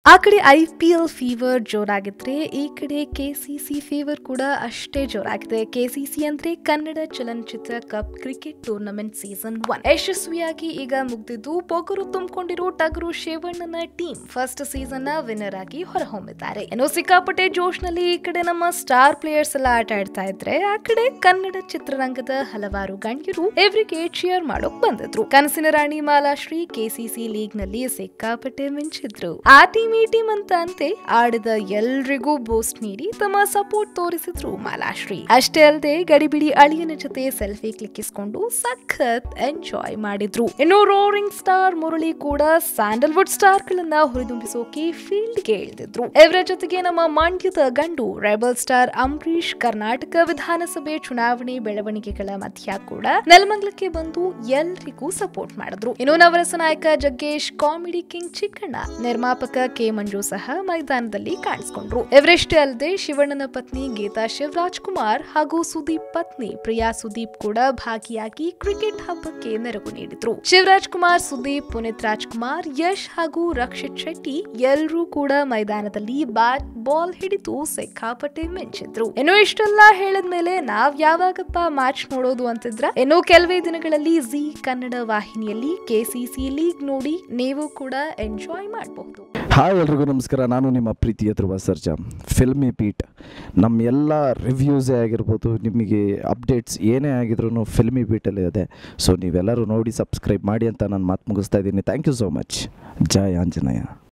ಆ ಕಡೆ I P L fever ಜೋರಾಗಿದ್ರೆ ಈ ಕಡೆ ಕೆ ಸಿ ಸಿ ಫೀವರ್ ಕೂಡ ಅಷ್ಟೇ ಜೋರಾಗಿದೆ ಕೆ ಸಿ ಸಿ ಅಂದ್ರೆ ಕನ್ನಡ ಚಲನಚಿತ್ರ cup cricket tournament season one ಯಶಸ್ವಿಯಾಗಿ ಈಗ ಮುಗ್ದಿದ್ದು ಪೊಗರು ತುಂಬಿಕೊಂಡಿರೋ ಟಗರು ಶೇವಣ್ಣನ ಟೀಮ್ ಫಸ್ಟ್ ಸೀಸನ್ ನ ವಿನ್ನರ್ ಆಗಿ ಹೊರಹೊಮ್ಮಿದ್ದಾರೆ ಇನ್ನು ಸಿಕ್ಕಾಪಟ್ಟೆ ಜೋಶ್ ನಲ್ಲಿ ಈ ಕಡೆ ನಮ್ಮ ಸ್ಟಾರ್ ಪ್ಲೇಯರ್ಸ್ ಎಲ್ಲ ಆಟ ಆಡ್ತಾ ಇದ್ರೆ ಆ ಕಡೆ ಕನ್ನಡ ಚಿತ್ರರಂಗದ ಹಲವಾರು ಗಣ್ಯರು ಇವರಿಗೆ ಚಿಯರ್ ಮಾಡೋಕ್ ಬಂದಿದ್ರು ಕನಸಿನ ರಾಣಿ ಮಾಲಾಶ್ರೀ ಕೆಸಿಸಿ ಲೀಗ್ ನಲ್ಲಿ ಸಿಕ್ಕಾಪಟ್ಟೆ ಮಿಂಚಿದ್ರು ಆ ಟೀಮ್ ಈ ಟೀಮ್ ಅಂತ ಅಂತೆ ಆಡಿದ ಎಲ್ರಿಗೂ ಬೂಸ್ಟ್ ನೀಡಿ ತಮ್ಮ ಸಪೋರ್ಟ್ ತೋರಿಸಿದ್ರು ಮಾಲಾಶ್ರೀ ಅಷ್ಟೇ ಅಲ್ಲದೆ ಗಡಿಬಿಡಿ ಅಳಿಯನ ಜೊತೆ ಸೆಲ್ಫಿ ಕ್ಲಿಕ್ಕಿಸ್ಕೊಂಡು ಸಖತ್ ಎಂಜಾಯ್ ಮಾಡಿದ್ರು ಇನ್ನು ರೋರಿಂಗ್ ಸ್ಟಾರ್ ಮುರಳಿ ಕೂಡ ಸ್ಯಾಂಡಲ್ವುಡ್ ಸ್ಟಾರ್ ಗಳನ್ನ ಹುರಿದುಂಬಿಸೋಕೆ ಫೀಲ್ಡ್ ಗೆ ಇಳಿದಿದ್ರು ಇವರ ಜೊತೆಗೆ ನಮ್ಮ ಮಂಡ್ಯದ ಗಂಡು ರೆಬಲ್ ಸ್ಟಾರ್ ಅಂಬರೀಶ್ ಕರ್ನಾಟಕ ವಿಧಾನಸಭೆ ಚುನಾವಣೆ ಬೆಳವಣಿಗೆಗಳ ಮಧ್ಯ ಕೂಡ ನೆಲಮಂಗಲಕ್ಕೆ ಬಂದು ಎಲ್ರಿಗೂ ಸಪೋರ್ಟ್ ಮಾಡಿದ್ರು ಇನ್ನು ನವರಸ ನಾಯಕ ಜಗ್ಗೇಶ್ ಕಾಮಿಡಿ ಕಿಂಗ್ ಚಿಕ್ಕಣ್ಣ ನಿರ್ಮಾಪಕ ಕೆ ಮಂಜು ಸಹ ಮೈದಾನದಲ್ಲಿ ಕಾಣಿಸಿಕೊಂಡ್ರು ಇವರಷ್ಟೇ ಅಲ್ಲದೆ ಶಿವಣ್ಣನ ಪತ್ನಿ ಗೀತಾ ಶಿವರಾಜ್ ಕುಮಾರ್ ಹಾಗೂ ಸುದೀಪ್ ಪತ್ನಿ ಪ್ರಿಯಾ ಸುದೀಪ್ ಕೂಡ ಭಾಗಿಯಾಗಿ ಕ್ರಿಕೆಟ್ ಹಬ್ಬಕ್ಕೆ ನೆರವು ನೀಡಿದ್ರು ಶಿವರಾಜ್ ಕುಮಾರ್ ಸುದೀಪ್ ಪುನೀತ್ ರಾಜ್ಕುಮಾರ್ ಯಶ್ ಹಾಗೂ ರಕ್ಷಿತ್ ಶೆಟ್ಟಿ ಎಲ್ಲರೂ ಕೂಡ ಮೈದಾನದಲ್ಲಿ ಬ್ಯಾಟ್ ಬಾಲ್ ಹಿಡಿದು ಸಿಕ್ಕಾಪಟ್ಟೆ ಮಿಂಚಿದ್ರು ಇನ್ನು ಇಷ್ಟೆಲ್ಲ ಹೇಳಿದ್ಮೇಲೆ ನಾವ್ ಯಾವಾಗಪ್ಪ ಮ್ಯಾಚ್ ನೋಡೋದು ಅಂತಿದ್ರ ಇನ್ನು ಕೆಲವೇ ದಿನಗಳಲ್ಲಿ ಜಿ ಕನ್ನಡ ವಾಹಿನಿಯಲ್ಲಿ ಕೆಸಿಸಿ ಲೀಗ್ ನೋಡಿ ನೀವು ಕೂಡ ಎಂಜಾಯ್ ಮಾಡಬಹುದು ಹಾಯ್ ಎಲ್ರಿಗೂ ನಮಸ್ಕಾರ ನಾನು ನಿಮ್ಮ ಪ್ರೀತಿಯ ಧ್ರುವ ಸರ್ಜಾ ಫಿಲ್ಮಿ ಬೀಟ್ ನಮ್ಮ ಎಲ್ಲ ರಿವ್ಯೂಸೇ ಆಗಿರ್ಬೋದು ನಿಮಗೆ ಅಪ್ಡೇಟ್ಸ್ ಏನೇ ಆಗಿದ್ರು ಫಿಲ್ಮಿ ಬೀಟಲ್ಲೇ ಇದೆ ಸೊ ನೀವೆಲ್ಲರೂ ನೋಡಿ ಸಬ್ಸ್ಕ್ರೈಬ್ ಮಾಡಿ ಅಂತ ನಾನು ಮಾತು ಮುಗಿಸ್ತಾ ಇದ್ದೀನಿ thank you so much Jai Anjaneya